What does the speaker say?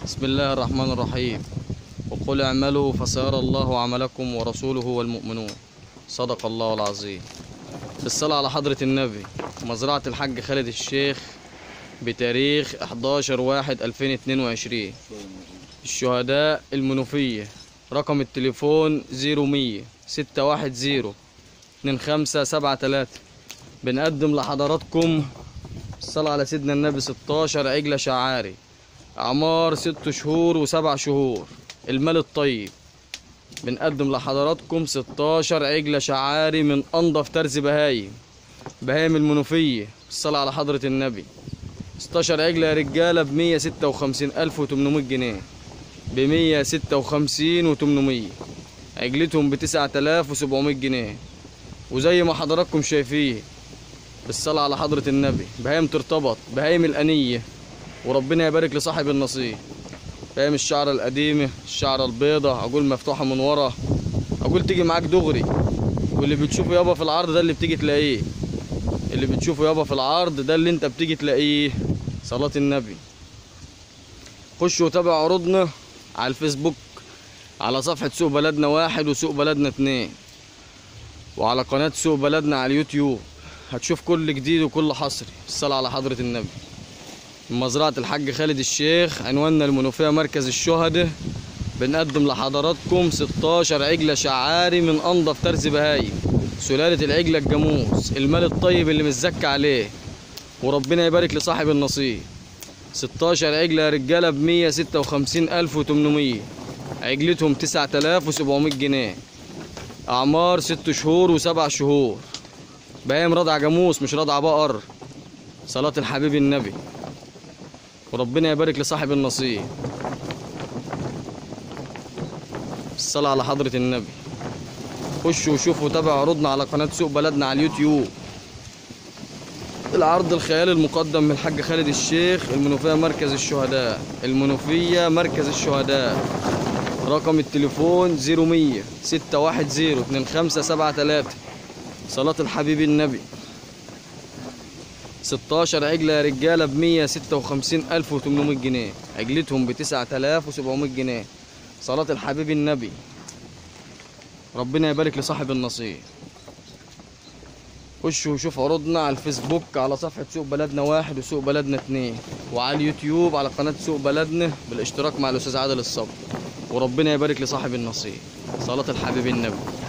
بسم الله الرحمن الرحيم وقل اعملوا فسيرى الله عملكم ورسوله والمؤمنون صدق الله العظيم بالصلاة على حضرة النبي مزرعة الحاج خالد الشيخ بتاريخ 11 واحد 2022 الشهداء المنوفية رقم التليفون 0100 610 2573 بنقدم لحضراتكم الصلاة على سيدنا النبي 16 عجلة شعاري أعمار ست شهور وسبع شهور المال الطيب بنقدم لحضراتكم 16 عجلة شعاري من أنظف ترز بهايم بهايم المنوفية الصلاة على حضرة النبي 16 عجلة يا رجالة ب 156800 جنيه ب 156 و800 عجلتهم ب 9700 جنيه وزي ما حضراتكم شايفين بالصلاة على حضرة النبي بهايم ترتبط بهايم الأنية وربنا يبارك لصاحب النصيب فاهم الشعرة القديمة الشعرة البيضة عقول مفتوحة من ورا عقول تيجي معاك دغري واللي بتشوفه يابا في العرض ده اللي بتيجي تلاقيه اللي بتشوفه يابا في العرض ده اللي انت بتيجي تلاقيه صلاة النبي خش وتابع عروضنا على الفيسبوك على صفحة سوق بلدنا واحد وسوق بلدنا اتنين وعلى قناة سوق بلدنا على اليوتيوب هتشوف كل جديد وكل حصري الصلاة على حضرة النبي مزرعة الحاج خالد الشيخ عنواننا المنوفية مركز الشهداء بنقدم لحضراتكم 16 عجلة شعاري من أنظف ترز بهايم سلالة العجلة الجاموس المال الطيب اللي متزكى عليه وربنا يبارك لصاحب النصيب 16 عجلة يا رجالة ب 156800 عجلتهم 9700 جنيه أعمار ست شهور وسبع شهور بايم رضع جاموس مش رضع بقر صلاة الحبيب النبي وربنا يبارك لصاحب النصيب الصلاة على حضرة النبي خشوا وشوفوا وتابعوا عروضنا على قناة سوق بلدنا على اليوتيوب العرض الخيالي المقدم من الحاج خالد الشيخ المنوفية مركز الشهداء المنوفية مركز الشهداء رقم التليفون 0100 610 2573 صلاة الحبيب النبي 16 عجلة يا رجالة ب 156800 جنيه عجلتهم ب 9700 جنيه صلاة الحبيب النبي ربنا يبارك لصاحب النصيب خش وشوف عروضنا على الفيسبوك على صفحة سوق بلدنا واحد وسوق بلدنا اتنين وعلى اليوتيوب على قناة سوق بلدنا بالاشتراك مع الأستاذ عادل الصبر وربنا يبارك لصاحب النصيب صلاة الحبيب النبي